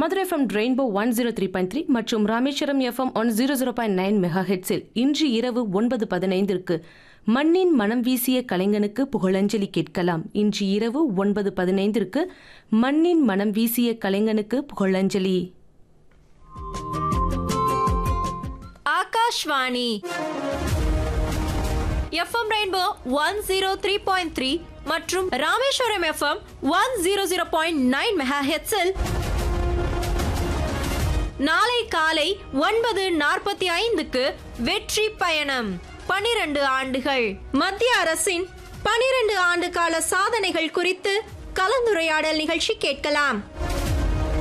Madurai FM rainbow one zero three point three மற்றும் Rameswaram FM one zero zero point nine mega ஹெட்ஸில் இன்று இரவு ஒன்பது பதினைந்திற்கு மண்ணின் மனம் வீசிய கலைஞனுக்கு புகழஞ்சலி கேட்கலாம் இன்று இரவு ஒன்பது பதினைந்திற்கு மண்ணின் மனம் வீசிய கலைஞனுக்கு புகழஞ்சலி Akashvani FM rainbow one zero three point three மற்றும் Rameswaram FM one zero zero point nine mega ஹெட்ஸில் நாளை காலை ஒன்பது நாற்பத்தி ஐந்துக்கு வெற்றி பயணம் பனிரெண்டு ஆண்டுகள் மத்திய அரசின் பனிரெண்டு ஆண்டு கால சாதனைகள் குறித்து கலந்துரையாடல் நிகழ்ச்சி கேட்கலாம்